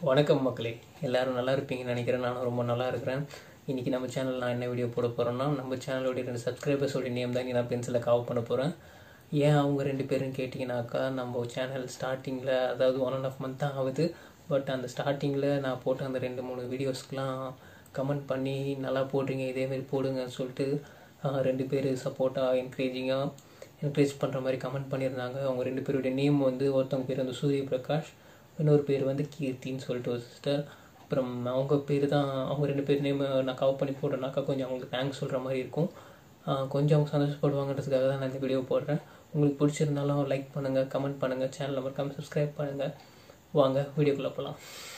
வணக்கம் மக்களே எல்லாரும் நல்லா இருப்பீங்கன்னு நினைக்கிறேன் நானும் ரொம்ப நல்லா இருக்கிறேன் இன்றைக்கி நம்ம சேனல் நான் என்ன வீடியோ போட போகிறேன்னா நம்ம சேனலோடைய ரெண்டு சப்ஸ்கிரைபர்ஸோட நேம் தான் நான் பென்சிலில் காவ் பண்ண போகிறேன் ஏன் அவங்க ரெண்டு பேரும் கேட்டிங்கனாக்கா நம்ம சேனல் ஸ்டார்டிங்கில் அதாவது ஒன் அண்ட் ஆஃப் மந்த் தான் ஆகுது பட் அந்த ஸ்டார்டிங்கில் நான் போட்ட அந்த ரெண்டு மூணு வீடியோஸ்க்கெலாம் கமெண்ட் பண்ணி நல்லா போடுறீங்க இதேமாரி போடுங்கன்னு சொல்லிட்டு ஆஹ், ரெண்டு பேர் சப்போர்ட்டாக என்கரேஜிங்காக என்கரேஜ் பண்ணுற மாதிரி கமெண்ட் பண்ணியிருந்தாங்க அவங்க ரெண்டு பேருடைய நேம் வந்து ஒருத்தவங்க பேர் வந்து சூரிய பிரகாஷ் இன்னொரு பேர் வந்து கீர்த்தின்னு சொல்லிட்டு ஒரு சிஸ்டர் அப்புறம் அவங்க பேர் தான் அவங்க ரெண்டு பேர் நேம் நான் கவர் பண்ணி போட்டேன்னாக்கா கொஞ்சம் அவங்களுக்கு தேங்க்ஸ் சொல்கிற மாதிரி இருக்கும் ஆஹ் கொஞ்சம் அவங்க சந்தோஷப்படுவாங்கன்றதுக்காக தான் நான் இந்த வீடியோ போடுறேன் உங்களுக்கு பிடிச்சிருந்தாலும் லைக் பண்ணுங்கள் கமெண்ட் பண்ணுங்கள் சேனலை மறக்காமல் சப்ஸ்கிரைப் பண்ணுங்கள் வாங்க வீடியோக்குள்ளே போகலாம்